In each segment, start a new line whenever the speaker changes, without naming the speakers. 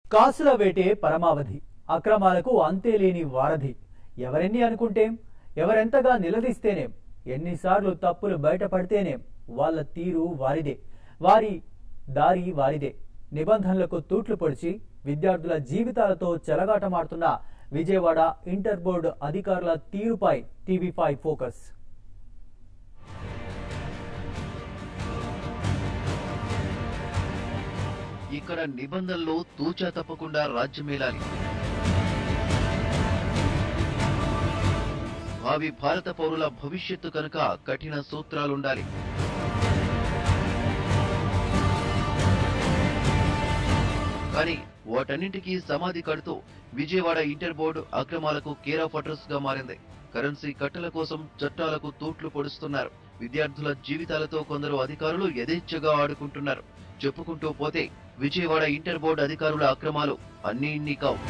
కాసుల వేటే పరమావధి అక్రమాలకు అంతేలేని వారధి ఎవరెన్ని అనుకుంటేం ఎవరెంతగా నిలదీస్తేనేం ఎన్నిసార్లు తప్పులు బయటపడితేనేం వాళ్ళ తీరు వారిదే వారి దారి వారిదే నిబంధనలకు తూట్లు పొడిచి విద్యార్థుల జీవితాలతో చెలగాటమాడుతున్న విజయవాడ ఇంటర్ బోర్డు అధికారుల తీరుపై టీవీ ఫైవ్ ఫోకస్
ఇక్కడ నిబంధనలు తూచా తప్పకుండా రాజ్యమేలాలి భావి భారత పౌరుల భవిష్యత్తు కనుక కఠిన సూత్రాలుండాలి కానీ వాటన్నింటికీ సమాధి కడుతూ విజయవాడ ఇంటర్ బోర్డు అక్రమాలకు కేర్ ఆఫ్ అడ్రస్ గా మారింది కరెన్సీ కట్టల కోసం చట్టాలకు తూట్లు పొడుస్తున్నారు విద్యార్థుల జీవితాలతో కొందరు అధికారులు యథేచ్ఛగా ఆడుకుంటున్నారు చెప్పుకుంటూ పోతే విజయవాడ ఇంటర్ బోర్డు అధికారుల అక్రమాలు అన్నీ ఇన్ని కావు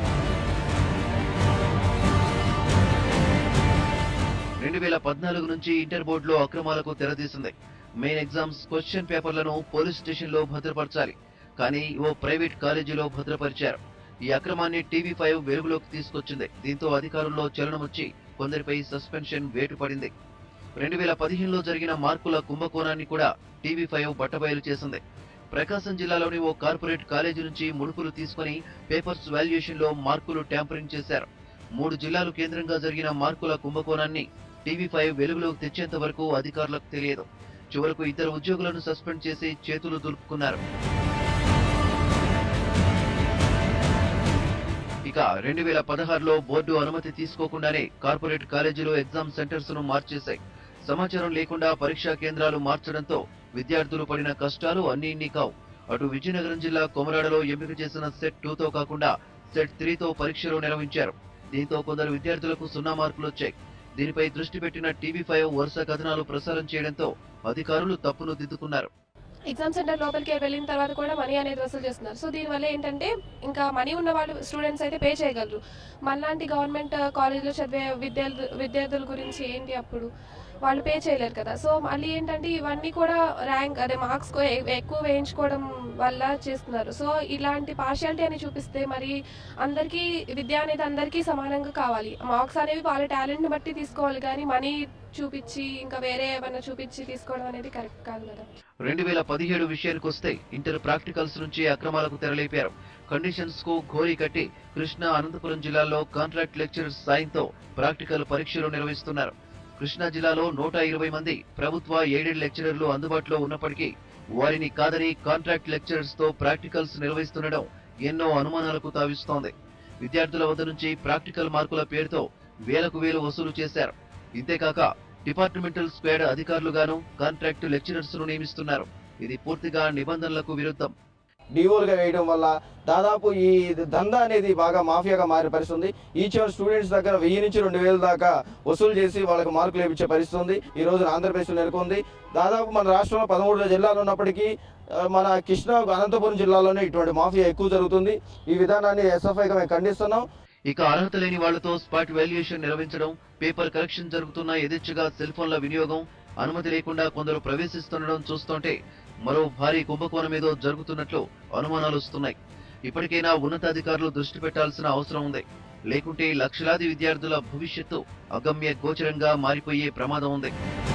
రెండు వేల పద్నాలుగు నుంచి ఇంటర్ బోర్డులో అక్రమాలకు తెరతీసింది మెయిన్ ఎగ్జామ్స్ క్వశ్చన్ పేపర్లను పోలీస్ స్టేషన్ లో భద్రపరచాలి కానీ ఓ ప్రైవేట్ కాలేజీలో భద్రపరిచారు ఈ అక్రమాన్ని టీవీ ఫైవ్ వెలుగులోకి తీసుకొచ్చింది దీంతో అధికారుల్లో చలనం వచ్చి కొందరిపై సస్పెన్షన్ వేటు పడింది రెండు వేల పదిహేనులో జరిగిన మార్కుల కుంభకోణాన్ని కూడా టీవీ ఫైవ్ బట్టబయలు చేసింది ప్రకాశం జిల్లాలోని ఓ కార్పొరేట్ కాలేజీ నుంచి ముడుపులు తీసుకుని పేపర్స్ వాల్యుయేషన్ లో మార్కులు ట్యాంపరింగ్ చేశారు మూడు జిల్లాలు కేంద్రంగా జరిగిన మార్కుల కుంభకోణాన్ని టీవీ ఫైవ్ వెలుగులోకి తెచ్చేంత వరకు అధికారులకు తెలియదు చివరకు ఇద్దరు ఉద్యోగులను సస్పెండ్ చేసి చేతులు దులుపుకున్నారు ఇక రెండు వేల పదహారులో బోర్డు అనుమతి తీసుకోకుండానే కార్పొరేట్ కాలేజీలో ఎగ్జామ్ సెంటర్స్ ను మార్చేశాయి సమాచారం లేకుండా పరీక్షా కేంద్రాలు మార్చడంతో విద్యార్థులు పడిన కష్టాలు అన్ని ఇన్ని కావు అటు విజయనగరం జిల్లా కొమరాడలో ఎంపిక చేసిన సెట్ టూతో కాకుండా సెట్ త్రీతో పరీక్షలు నిర్వహించారు దీంతో కొందరు విద్యార్థులకు సున్నా మార్కులు వచ్చాయి దీనిపై దృష్టి పెట్టిన టీవీ ఫైవ్ వరుస కథనాలు ప్రసారం చేయడంతో అధికారులు తప్పును దిద్దుకున్నారు
ఎగ్జామ్ సెంటర్ లోపలికి వెళ్ళిన తర్వాత కూడా మనీ అనేది వసూలు చేస్తున్నారు సో దీనివల్ల ఏంటంటే ఇంకా మనీ ఉన్న వాళ్ళు స్టూడెంట్స్ అయితే పే చేయగలరు మనలాంటి గవర్నమెంట్ కాలేజ్లో చదివే విద్యార్థు విద్యార్థుల గురించి ఏంటి అప్పుడు వాళ్ళు పే చేయలేరు కదా సో మళ్ళీ ఏంటంటే ఇవన్నీ కూడా ర్యాంక్ అదే మార్క్స్ ఎక్కువ వేయించుకోవడం వల్ల చేస్తున్నారు సో ఇలాంటి పార్షియాలిటీ అని చూపిస్తే మరి అందరికీ విద్య అనేది అందరికీ సమానంగా కావాలి మార్క్స్ అనేవి వాళ్ళ టాలెంట్ని బట్టి తీసుకోవాలి కానీ మనీ చూపించి ఇంకా వేరే ఏమైనా చూపించి తీసుకోవడం అనేది కరెక్ట్ కాదు కదా
రెండు వేల పదిహేడు విషయానికి వస్తే ఇంటర్ ప్రాక్టికల్స్ నుంచి అక్రమాలకు తెరలేపారు కండిషన్స్ కు ఘోరీ కట్టి కృష్ణా అనంతపురం జిల్లాల్లో కాంట్రాక్ట్ లెక్చరర్స్ సాయంతో ప్రాక్టికల్ పరీక్షలు నిర్వహిస్తున్నారు కృష్ణా జిల్లాలో నూట ఇరవై మంది ప్రభుత్వ ఎయిడెడ్ లెక్చరర్లు అందుబాటులో ఉన్నప్పటికీ వారిని కాదని కాంట్రాక్ట్ లెక్చరర్స్ తో ప్రాక్టికల్స్ నిర్వహిస్తుండడం ఎన్నో అనుమానాలకు తావిస్తోంది విద్యార్థుల వద్ద నుంచి ప్రాక్టికల్ మార్కుల పేరుతో వేలకు వేలు వసూలు చేశారు ఇంతేకాక డిపార్ట్మెంటల్ స్క్వాడ్ అధికారులుగాను కాంట్రాక్ట్ లెక్చరర్స్ ను నియమిస్తున్నారు ఇది పూర్తిగా నిబంధనలకు విరుద్ధం
డివోలుగా వేయడం వల్ల దాదాపు ఈ దందా అనేది బాగా మాఫియాగా మారే పరిస్థితి ఉంది ఈచ్ వన్ స్టూడెంట్స్ దగ్గర వెయ్యి నుంచి రెండు వేల దాకా వసూలు చేసి వాళ్ళకి మార్కులు ఇచ్చే పరిస్థితి ఉంది ఈ రోజున ఆంధ్రప్రదేశ్లో నెలకొంది దాదాపు మన రాష్ట్రంలో పదమూడు జిల్లాలు ఉన్నప్పటికీ ఆ, మన కృష్ణా అనంతపురం జిల్లాలోనే ఇటువంటి మాఫియా ఎక్కువ జరుగుతుంది ఈ విధానాన్ని ఎస్ఎఫ్ఐగా మేము ఖండిస్తున్నాం
ఇక అర్హత లేని వాళ్లతో స్పాట్ వాల్యుయేషన్ నిర్వహించడం పేపర్ కరెక్షన్ జరుగుతున్న యథేచ్ఛగా సెల్ ఫోన్ల వినియోగం అనుమతి లేకుండా కొందరు ప్రవేశిస్తుండడం చూస్తుంటే మరో భారీ కుంభకోణం ఏదో జరుగుతున్నట్లు అనుమానాలు వస్తున్నాయి ఇప్పటికైనా ఉన్నతాధికారులు దృష్టి పెట్టాల్సిన అవసరం ఉంది లేకుంటే లక్షలాది విద్యార్థుల భవిష్యత్తు అగమ్య గోచరంగా మారిపోయే ప్రమాదం ఉంది